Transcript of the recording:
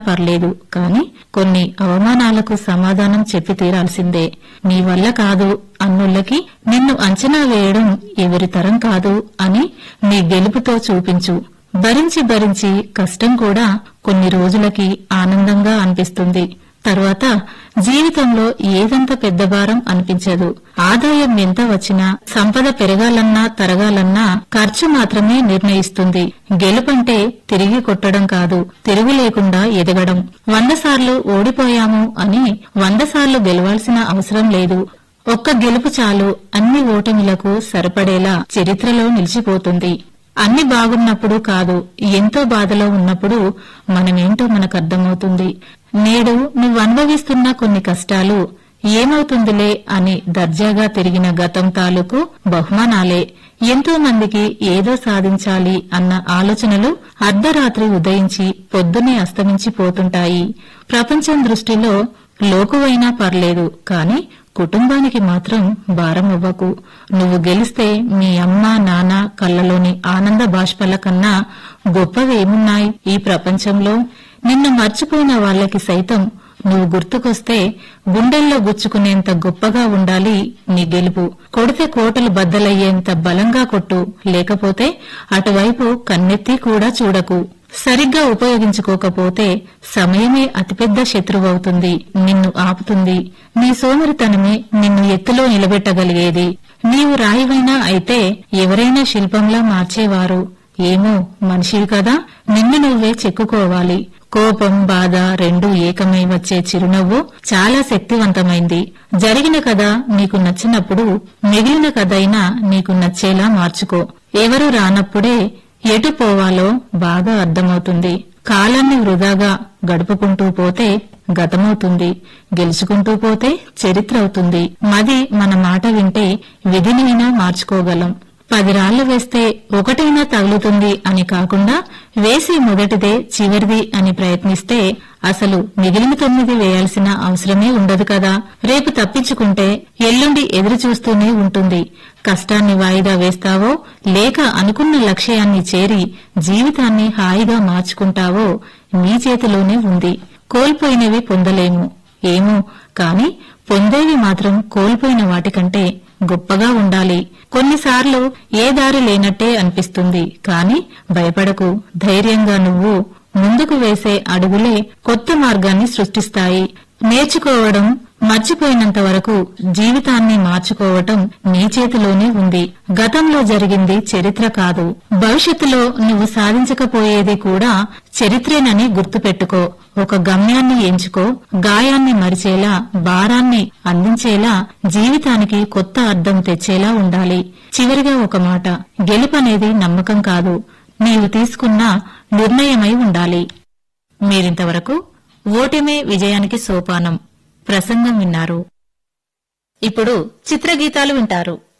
పర్లేదు కాని కొన్ని అవమానాలకు సమాధానం చెప్పి తీరాల్సిందే నీ వల్ల కాదు అన్నుళ్ళకి నిన్ను అంచనా వేయడం ఎవరి తరం కాదు అని నీ గెలుపుతో చూపించు భరించి భరించి కష్టం కూడా కొన్ని రోజులకి ఆనందంగా అనిపిస్తుంది తర్వాత జీవితంలో ఏదంత పెద్ద భారం అనిపించదు ఆదాయం ఎంత వచ్చినా సంపద పెరగాలన్నా తరగాలన్నా ఖర్చు మాత్రమే నిర్ణయిస్తుంది గెలుపంటే తిరిగి కొట్టడం కాదు తిరుగు లేకుండా ఎదగడం వంద సార్లు ఓడిపోయాము అని వంద సార్లు గెలవాల్సిన అవసరం లేదు ఒక్క గెలుపు చాలు అన్ని ఓటమిలకు సరిపడేలా చరిత్రలో నిలిచిపోతుంది అన్ని బాగున్నప్పుడు కాదు ఎంతో బాధలో ఉన్నప్పుడు మనమేంటో మనకర్థమవుతుంది నేడు నువ్వు అనుభవిస్తున్న కొన్ని కష్టాలు ఏమవుతుందిలే అని దర్జాగా తిరిగిన గతం తాలూకు బహుమానాలే ఎంతో మందికి ఏదో సాధించాలి అన్న ఆలోచనలు అర్ధరాత్రి ఉదయించి పొద్దునే అస్తమించిపోతుంటాయి ప్రపంచం దృష్టిలో లోకువైనా పర్లేదు కాని కుటుంబానికి మాత్రం భారం అవ్వకు నువ్వు గెలిస్తే మీ అమ్మ నాన్న కళ్ళలోని ఆనంద బాష్పల కన్నా గొప్పవేమున్నాయి ఈ ప్రపంచంలో నిన్ను మర్చిపోయిన వాళ్ళకి సైతం నువ్వు గుర్తుకొస్తే గుండెల్లో గుచ్చుకునేంత గొప్పగా ఉండాలి నీ గెలుపు కొడితే కోటలు బద్దలయ్యేంత బలంగా కొట్టు లేకపోతే అటువైపు కన్నెత్తి కూడా చూడకు సరిగ్గా ఉపయోగించుకోకపోతే సమయమే అతిపెద్ద శత్రువవుతుంది నిన్ను ఆపుతుంది నీ సోమరితనమే నిన్ను ఎత్తులో నిలబెట్టగలిగేది నీవు రాయివైనా అయితే ఎవరైనా శిల్పంలా మార్చేవారు ఏమో మనిషివి కదా నిన్ను నువ్వే చెక్కుకోవాలి కోపం బాధ రెండూ ఏకమై వచ్చే చిరునవ్వు చాలా శక్తివంతమైంది జరిగిన కథ నీకు నచ్చినప్పుడు మిగిలిన కథైనా నీకు నచ్చేలా మార్చుకో ఎవరు రానప్పుడే ఎటు పోవాలో బాగా అర్థమవుతుంది కాలాన్ని వృధాగా గడుపుకుంటూ పోతే గతమవుతుంది గెలుచుకుంటూ పోతే చరిత్ర అవుతుంది మది మన మాట వింటే విధినైనా మార్చుకోగలం పది రాళ్లు వేస్తే ఒకటైనా తగులుతుంది అని కాకుండా వేసే మొదటిదే చివరిది అని ప్రయత్నిస్తే అసలు మిగిలిన తొమ్మిది వేయాల్సిన అవసరమే ఉండదు కదా రేపు తప్పించుకుంటే ఎల్లుండి ఎదురు చూస్తూనే ఉంటుంది కష్టాన్ని వాయిదా వేస్తావో లేక అనుకున్న లక్ష్యాన్ని చేరి జీవితాన్ని హాయిగా మార్చుకుంటావో నీ చేతిలోనే ఉంది కోల్పోయినవి పొందలేము ఏమో కాని పొందేవి మాత్రం కోల్పోయిన వాటికంటే గొప్పగా ఉండాలి కొన్నిసార్లు ఏ దారి లేనట్టే అనిపిస్తుంది కాని భయపడకు ధైర్యంగా నువ్వు ముందుకు వేసే అడుగులే కొత్త మార్గాన్ని సృష్టిస్తాయి నేర్చుకోవడం మర్చిపోయినంత వరకు జీవితాన్ని మార్చుకోవటం నీ చేతిలోనే ఉంది గతంలో జరిగింది చరిత్ర కాదు భవిష్యత్తులో నువ్వు సాధించకపోయేది కూడా చరిత్రేనని గుర్తుపెట్టుకో ఒక గమ్యాన్ని ఎంచుకో గాయాన్ని మరిచేలా భారాన్ని అందించేలా జీవితానికి కొత్త అర్థం తెచ్చేలా ఉండాలి చివరిగా ఒక మాట గెలుపనేది నమ్మకం కాదు నీవు తీసుకున్న నిర్ణయమై ఉండాలి మీరింతవరకు ఓటమే విజయానికి సోపానం ప్రసంగం విన్నారు ఇప్పుడు చిత్రగీతాలు వింటారు